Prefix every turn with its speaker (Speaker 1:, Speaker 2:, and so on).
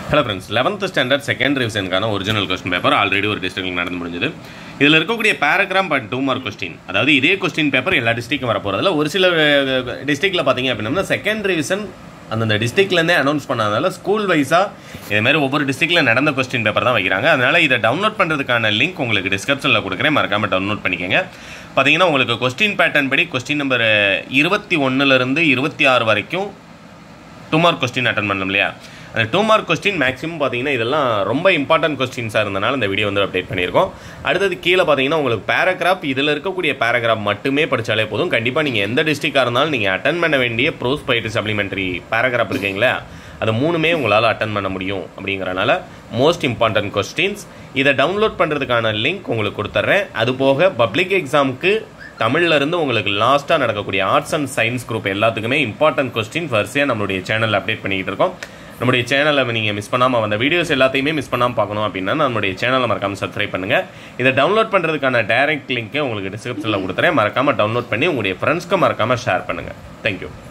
Speaker 1: hello friends eleventh standard second ரிவிஷனுக்கான original question paper already ஒரு district நடந்து முடிஞ்சது இதில் இருக்கக்கூடிய paragraph but two mark question அதாவது இதே கொஸ்டின் பேப்பர் எல்லா டிஸ்ட்ரிக்கும் வர போகிறதுல ஒரு சில டிஸ்ட்ரிக்டில் பார்த்தீங்க அப்படின்னா செகண்ட் ரிவிஷன் அந்தந்த டிஸ்ட்ரிக்ட்லேருந்தே அனௌன்ஸ் பண்ணாதனால ஸ்கூல் வைஸாக இதேமாதிரி ஒவ்வொரு டிஸ்ட்ரிக்டில் நடந்த கொஸ்டின் பேப்பர் தான் வைக்கிறாங்க அதனால் இதை டவுன்லோட் பண்ணுறதுக்கான லிங்க் உங்களுக்கு டிஸ்கிரிப்ஷனில் கொடுக்குறேன் மறக்காமல் டவுன்லோட் பண்ணிக்கோங்க பார்த்தீங்கன்னா உங்களுக்கு கொஸ்டின் பேட்டர்ன் படி கொஸ்டின் நம்பர் இருபத்தி ஒன்றுலேருந்து இருபத்தி ஆறு வரைக்கும் டூ மார்க் கொஸ்டின் அட்டன் பண்ணலாம் இல்லையா அந்த டூ மார்க் கொஸ்டின் மேக்ஸிமம் பார்த்தீங்கன்னா இதெல்லாம் ரொம்ப இம்பார்ட்டன்ட் கொஸ்டின்ஸாக இருந்தனால இந்த வீடியோ வந்து அப்டேட் பண்ணியிருக்கோம் அடுத்தது கீழே பார்த்தீங்கன்னா உங்களுக்கு பேராகிராஃப் இதில் இருக்கக்கூடிய பேராகிராஃப் மட்டுமே படித்தாலே போதும் கண்டிப்பாக நீங்கள் எந்த டிஸ்ட்ரிக்டாக இருந்தாலும் நீங்கள் அட்டன் பண்ண வேண்டிய ப்ரோஸ் பயிட்டு சப்ளிமெண்ட்ரி பேராகிராஃப் இருக்கீங்களா அது மூணுமே உங்களால் அட்டன் பண்ண முடியும் அப்படிங்கிறனால மோஸ்ட் இம்பார்ட்டன்ட் கொஸ்டின்ஸ் இதை டவுன்லோட் பண்ணுறதுக்கான லிங்க் உங்களுக்கு கொடுத்துட்றேன் அது போக பப்ளிக் எக்ஸாமுக்கு தமிழ்ல இருந்து உங்களுக்கு லாஸ்ட்டாக நடக்கக்கூடிய ஆர்ட்ஸ் அண்ட் சயின்ஸ் குரூப் எல்லாத்துக்குமே இம்பார்ட்டன்ட் கொஸ்டின் வரிசையாக நம்மளுடைய சேனலில் அப்டேட் பண்ணிக்கிட்டு இருக்கோம் நம்முடைய சேனலை நீங்கள் மிஸ் பண்ணாமல் அந்த வீடியோஸ் எல்லாத்தையுமே மிஸ் பண்ணாமல் பார்க்கணும் அப்படின்னா நம்மளுடைய சேனலை மறக்காமல் சப்ஸ்கிரைப் பண்ணுங்கள் இதை டவுன்லோட் பண்ணுறதுக்கான டைரக்ட் லிங்க்கை உங்களுக்கு டிஸ்கிரிப்ஷனில் கொடுத்துறேன் மறக்காமல் டவுன்லோட் பண்ணி உங்களுடைய ஃப்ரெண்ட்ஸ்க்கு மறக்காமல் ஷேர் பண்ணுங்கள் தேங்க்யூ